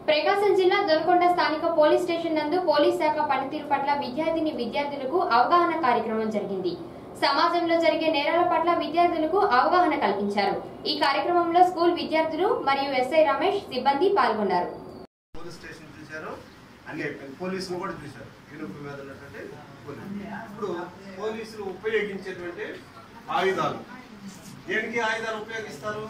ప్రకాశం జిల్లా దొనకొండ స్థానిక police station నందు పోలీస్ శాఖ పనితీరు పట్ల విద్యార్థిని విద్యార్థులకు అవగాహన కార్యక్రమం జరిగింది సమాజంలో జరిగే నేరాల పట్ల విద్యార్థులకు అవగాహన కల్పించారు ఈ కార్యక్రమంలో స్కూల్ విద్యార్థులు మరియు ఎస్ఐ రమేష్ సిబ్బంది పాల్గొన్నారు పోలీస్ స్టేషన్ చూశారు అన్ని అయిపోయింది పోలీసులు కూడా చూశారు ఇనుపు మీద ఉన్నటువంటి పోలీసులు ఇప్పుడు పోలీసులు ఉపయోగించేటువంటి ఆయుధాలు దేనికి ఆయుధాలు ఉపయోగిస్తారు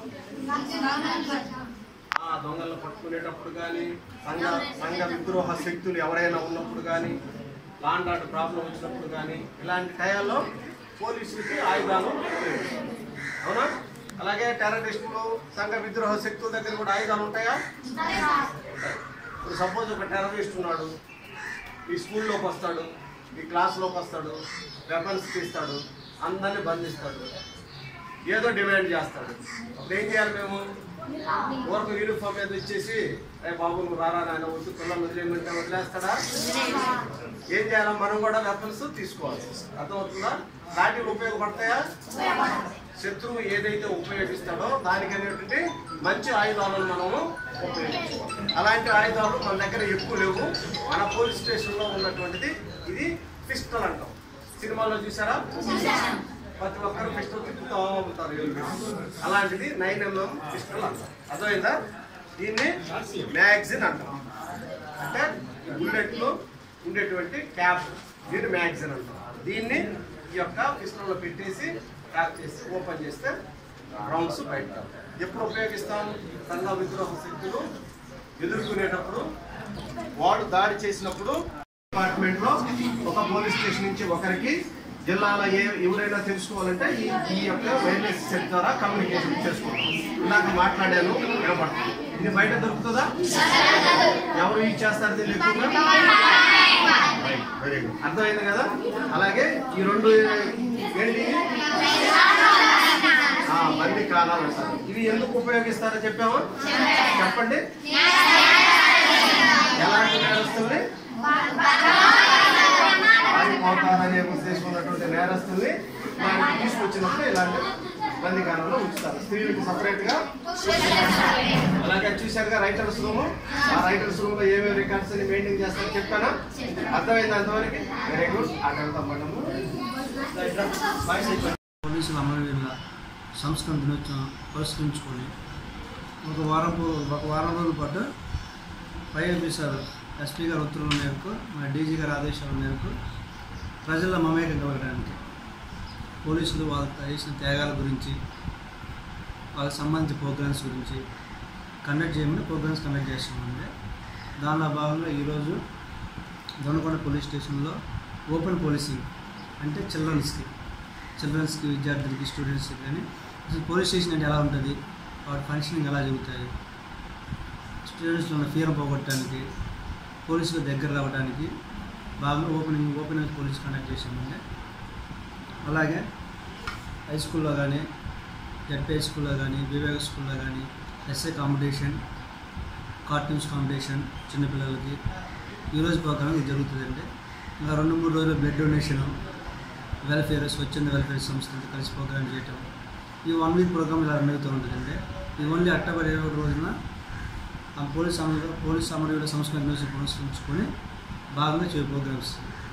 ఆ దొంగలను పట్టుకునేటప్పుడు కానీ సంఘ సంఘ విద్రోహ శక్తులు ఎవరైనా ఉన్నప్పుడు కానీ లాండ్ ఆర్డర్ ప్రాబ్లం వచ్చినప్పుడు కానీ ఇలాంటి టయాల్లో పోలీసులకి ఆయుధాలు ఉపయోగిస్తారు అవునా అలాగే టెర్రరిస్టులు సంఘ విద్రోహ శక్తుల దగ్గర కూడా ఆయుధాలు ఉంటాయా ఉంటాయి. ఇప్పుడు సపోజ్ ఒక టెర్రరిస్ట్ ఉన్నాడు ఈ స్కూల్లోకి వస్తాడు ఈ క్లాస్లోకి వస్తాడు వెపన్స్ తీస్తాడు అందరిని బంధిస్తాడు ఏదో డిమాండ్ చేస్తాడు అప్పుడు ఏం చేయాలి మేము ఊరకు యూనిఫామ్ మీద ఇచ్చేసి రే బాబు నువ్వు రారా నాయన వద్దు పిల్లలు వదిలేయమంటే వదిలేస్తాడా ఏం చేయాలి మనం కూడా వెపన్స్ తీసుకోవాలి అర్థమవుతుందా లాఠీలు ఉపయోగపడతాయా శత్రువు ఏదైతే ఉపయోగిస్తాడో దానికి అనేటువంటి మంచి ఆయుధాలను మనము ఉపయోగించుకోవాలి అలాంటి ఆయుధాలు మన దగ్గర ఎక్కువ లేవు మన పోలీస్ స్టేషన్లో ఉన్నటువంటిది ఇది పిస్టల్ అంటాం సినిమాలో చూసారా ప్రతి ఒక్కరు పిస్టల్ తిప్పుతూ ఉంటారు అలాంటిది నైన్ ఎంఎం పిస్టల్ అంటాం అర్థమైందా దీన్ని మ్యాగజిన్ అంటాం అంటే బుల్లెట్లు ఉండేటువంటి క్యాప్ దీన్ని మ్యాగజిన్ అంటాం దీన్ని ఈ యొక్క పిస్టల్లో పెట్టేసి ప్యాక్ చేసి ఓపెన్ చేస్తే రౌండ్స్ బయట ఎప్పుడు ఉపయోగిస్తాం సంఘ విద్రోహ శక్తులు ఎదుర్కొనేటప్పుడు వాడు దాడి చేసినప్పుడు డిపార్ట్మెంట్ లో ఒక పోలీస్ స్టేషన్ నుంచి ఒకరికి జిల్లాలో ఏ ఎవరైనా తెలుసుకోవాలంటే ఈ ఈ యొక్క వైర్లెస్ సెట్ ద్వారా కమ్యూనికేషన్ చేసుకోవాలి ఇందాక మాట్లాడాను వినపడుతుంది ఇది బయట దొరుకుతుందా ఎవరు యూజ్ చేస్తారు దీన్ని ఎక్కువగా వెరీ గుడ్ అర్థమైంది కదా అలాగే ఈ రెండు ఏంటి ఆ, బంది కాలాలు అంటారు ఇవి ఎందుకు ఉపయోగిస్తారో చెప్పామా చెప్పండి ఎలాంటి నేరస్తుల్ని పారిపోతారనే ఉద్దేశం ఉన్నటువంటి నేరస్తుల్ని ఇలాంటి తీసుకొచ్చినప్పుడు ఇలాంటి బందికాలంలో ఉంచుతారు స్త్రీలకు సపరేట్ గా అలాగే చూశారుగా రైటర్స్ రూమ్ ఆ రైటర్స్ రూమ్ లో ఏమేమి రికార్డ్స్ అని మెయింటైన్ చేస్తారో చెప్పానా అర్థమైంది అంతవరకు వెరీ గుడ్ అటు వెళ్తాం మేడం పోలీసుల అమరవీరుల సంస్కరణ దినోత్సవం పురస్కరించుకొని ఒక వారం పో- ఒక వారం రోజుల పాటు పై ఆఫీసర్ ఎస్పీ గారి ఉత్తర్వుల మేరకు మన డీజీ గారి ఆదేశాల మేరకు ప్రజల మమేకం కలగడానికి పోలీసులు వాళ్ళకి చేసిన త్యాగాల గురించి వాళ్ళకి సంబంధించిన ప్రోగ్రామ్స్ గురించి కండక్ట్ చేయమని ప్రోగ్రామ్స్ కండక్ట్ చేస్తున్నామండి దానిలో భాగంగా ఈరోజు దొనకొండ పోలీస్ స్టేషన్లో ఓపెన్ పోలీసింగ్ అంటే చిల్డ్రన్స్కి చిల్డ్రన్స్కి విద్యార్థులకి స్టూడెంట్స్కి కానీ అసలు పోలీస్ స్టేషన్ అంటే ఎలా ఉంటుంది వాటి ఫంక్షనింగ్ ఎలా జరుగుతాయి స్టూడెంట్స్లో ఉన్న ఫీరం పోగొట్టడానికి పోలీసుల దగ్గర రావడానికి బాగా opening open house police conduct చేసామండి అలాగే హై స్కూల్లో కానీ జడ్పీ హై స్కూల్లో కానీ వివేక స్కూల్లో కానీ ఎస్ఏ కాంపిటీషన్ కార్టూన్స్ కాంపిటీషన్ చిన్నపిల్లలకి ఈరోజు ప్రోగ్రామ్ ఇది జరుగుతుందండి ఇంకా రెండు మూడు రోజులు బ్లడ్ డొనేషన్ వెల్ఫేర్ స్వచ్ఛంద వెల్ఫేర్ సంస్థలతో కలిసి ప్రోగ్రామ్ చేయటం ఈ వన్ వీక్ ప్రోగ్రామ్ ఇలా రన్ అవుతూ ఉంటుందండి ఈ ఓన్లీ అక్టోబర్ ఇరవై ఒకటి రోజున ఆ పోలీస్ సమర పోలీస్ సమరవీరుల సంస్కరణ దినోత్సవం పురస్కరించుకొని భాగంగా చేయ ప్రోగ్రామ్స్